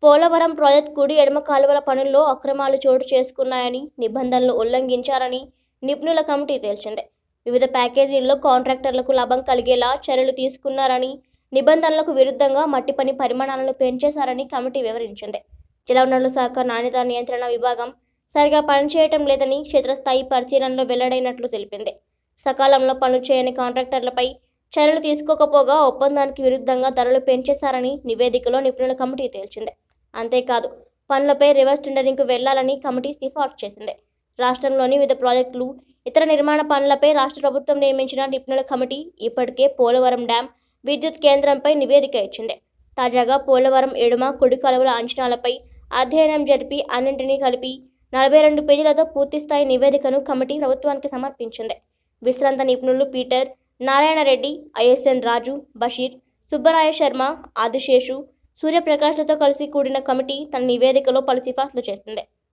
Polavaram project కుడి ఎడమ కాలువల పనుల్లో అక్రమాలు చోటు చేసుకున్నాయని నిబంధనలు ఉల్లంఘించారని నిపుణుల కమిటీ తేల్చింది వివిధ ప్యాకేజీల్లో కాంట్రాక్టర్లకు లాభం కలిగేలా చర్యలు తీసుకున్నారని నిబంధనలకు విరుద్ధంగా మట్టి పని పరిమాణాలను పెంచేశారని కమిటీ వివరించింది జలవనరుల శాఖ నాణ్యత నియంత్రణ విభాగం సరిగా పనిచేయటం లేదని క్షేత్రస్థాయి పరిశీలనలో వెల్లడైనట్లు తెలిపింది సకాలంలో పనులు చేయని కాంట్రాక్టర్లపై చర్యలు తీసుకోకపోగా ఒప్పందానికి విరుద్ధంగా ధరలు పెంచేశారని నివేదికలో నిపుణుల కమిటీ తేల్చింది అంతేకాదు పనులపై రివర్స్ టెండరింగ్కు వెళ్లాలని కమిటీ సిఫార్సు చేసింది రాష్ట్రంలోని వివిధ ప్రాజెక్టులు ఇతర నిర్మాణ పనులపై రాష్ట్ర ప్రభుత్వం నియమించిన నిపుణుల కమిటీ ఇప్పటికే పోలవరం డ్యాం విద్యుత్ కేంద్రంపై నివేదిక ఇచ్చింది తాజాగా పోలవరం ఎడుమ కుడి కాలువల అంచనాలపై అధ్యయనం జరిపి అన్నింటినీ కలిపి నలభై రెండు పేజీలతో పూర్తిస్థాయి నివేదికను కమిటీ ప్రభుత్వానికి సమర్పించింది విశ్రాంత నిపుణులు పీటర్ నారాయణరెడ్డి ఐఎస్ఎన్ రాజు బషీర్ సుబ్బరాయ శర్మ ఆదిశేషు సూర్యప్రకాష్లతో కలిసి కూడిన కమిటీ తన నివేదికలో పలు సిఫార్సులు చేసింది